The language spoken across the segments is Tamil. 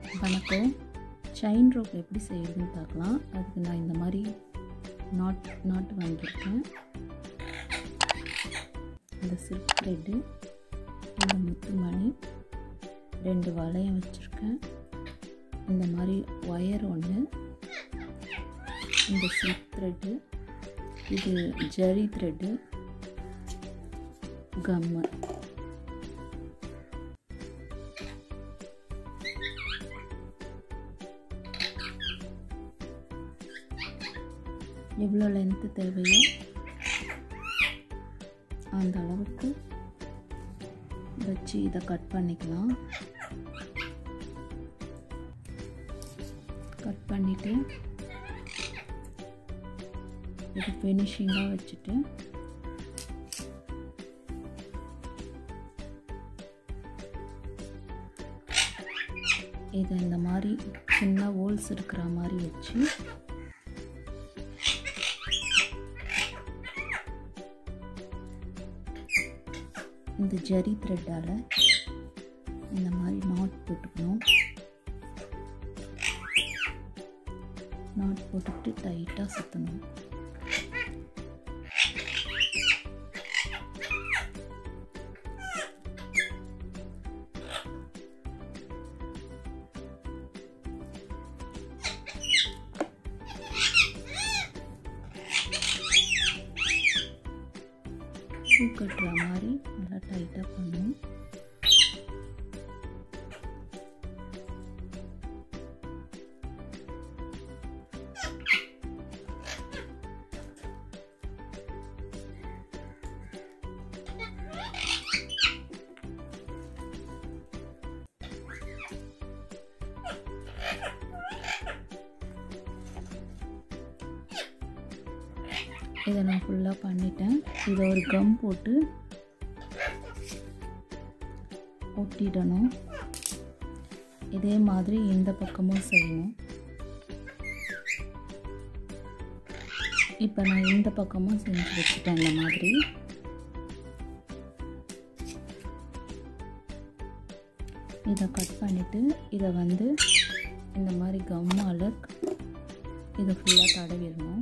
வணக்கம் செயின் ரோப் எப்படி செய்யறதுன்னு பார்க்கலாம் அதுக்கு நான் இந்த மாதிரி நாட் நாட் வாங்கியிருக்கேன் இந்த சில்க் த்ரெட்டு இந்த முத்து மணி ரெண்டு வளையம் வச்சுருக்கேன் இந்த மாதிரி ஒயர் ஒன்று இந்த சில்க் த்ரெட்டு இது ஜரி த்ரெட்டு கம்மு எவ்வளோ லென்த்து தேவையோ அந்த அளவுக்கு வச்சு இதை கட் பண்ணிக்கலாம் கட் பண்ணிவிட்டு இது ஃபினிஷிங்காக வச்சுட்டு இதை இந்த மாதிரி சின்ன ஹோல்ஸ் இருக்கிற மாதிரி வச்சு இந்த ஜரி த்ரெட்டால் இந்த மாதிரி நாட் போட்டுக்கணும் நாட் போட்டுக்கிட்டு டைட்டாக சுற்றணும் பூ கட்டுற மாதிரி நல்லா டைட்டாக பண்ணணும் இதை நான் ஃபுல்லாக பண்ணிட்டேன் இதை ஒரு கம் போட்டு ஒட்டிடணும் இதே மாதிரி இந்த பக்கமும் செய்யணும் இப்போ நான் இந்த பக்கமும் செஞ்சு வச்சுட்டேன் இந்த மாதிரி இதை கட் பண்ணிவிட்டு இதை வந்து இந்த மாதிரி கம்மால் இதை ஃபுல்லாக தடவிடணும்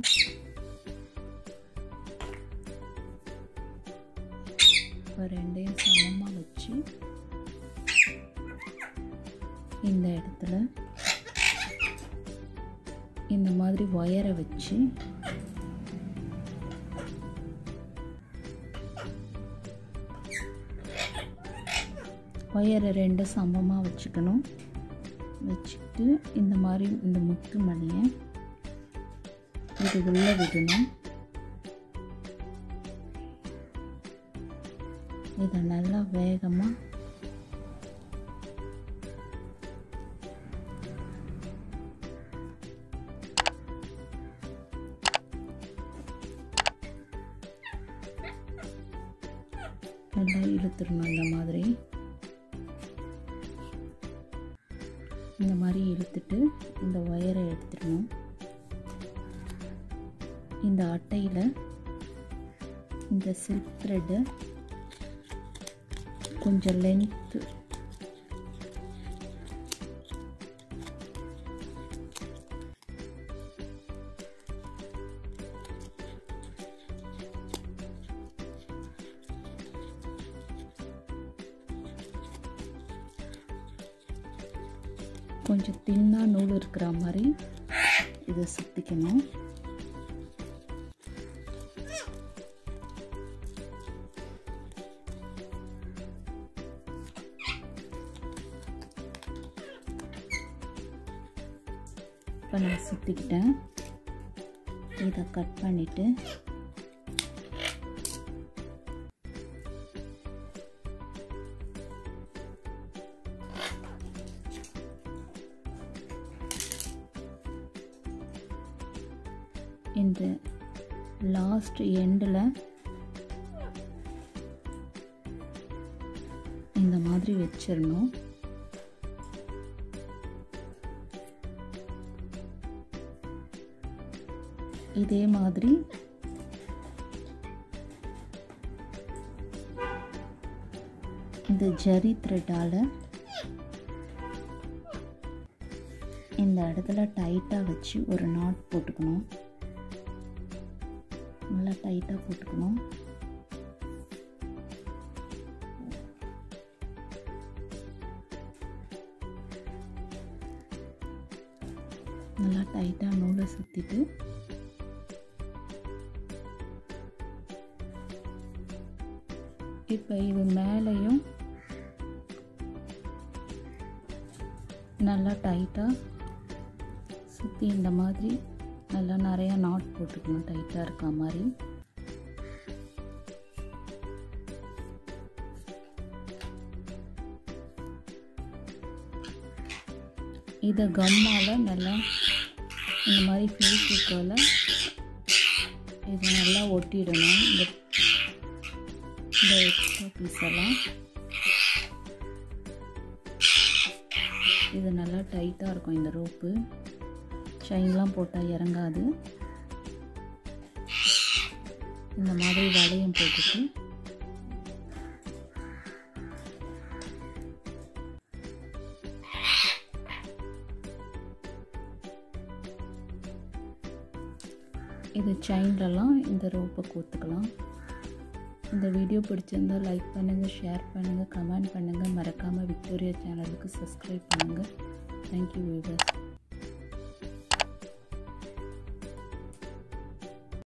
இப்போ ரெண்டையும் சமமாக வச்சு இந்த இடத்துல இந்த மாதிரி ஒயரை வச்சு ஒயரை ரெண்டு சமமாக வச்சுக்கணும் வச்சுக்கிட்டு இந்த மாதிரி இந்த முத்து மணியை இது உள்ளே விடணும் இதை நல்லா வேகமாக நல்லா இழுத்துடணும் இந்த மாதிரி இந்த மாதிரி இழுத்துட்டு இந்த ஒயரை எடுத்துடணும் இந்த அட்டையில் இந்த சில்க் த்ரெட்டை கொஞ்சம் லென்த்து கொஞ்சம் தின்னாக நூல் இருக்கிற மாதிரி இதை சுற்றிக்கணும் இப்போ நான் சுற்றிக்கிட்டேன் இதை கட் பண்ணிவிட்டு இந்த லாஸ்ட் எண்டில் இந்த மாதிரி வச்சிடணும் இதே மாதிரி இந்த ஜரி த்ரெட்டால் இந்த இடத்துல டைட்டாக வச்சு ஒரு நாட் போட்டுக்கணும் நல்லா டைட்டாக போட்டுக்கணும் நல்லா டைட்டாக நூலை சுற்றிட்டு இப்போ இது மேலேயும் நல்லா டைட்டாக சுற்றி இந்த மாதிரி நல்லா நிறையா நாட் போட்டுக்கணும் டைட்டாக இருக்க மாதிரி இதை கம்மால் நல்லா இந்த மாதிரி ஃபேஸ்புக்கில் இதை நல்லா ஒட்டிடணும் இந்த இந்த எக்ஸ்ட்ரா பீஸ் எல்லாம் இது நல்லா டைட்டாக இருக்கும் இந்த ரோப்பு செயின்லாம் போட்டால் இறங்காது இந்த மாதிரி வளையம் போட்டுட்டு இது செயின்லலாம் இந்த ரோப்பை கோத்துக்கலாம் இந்த வீடியோ பிடிச்சிருந்தால் லைக் பண்ணுங்கள் ஷேர் பண்ணுங்கள் கமெண்ட் பண்ணுங்கள் மறக்காமல் விக்டோரியா சேனலுக்கு சப்ஸ்கிரைப் பண்ணுங்கள் தேங்க்யூ வியூவர்ஸ்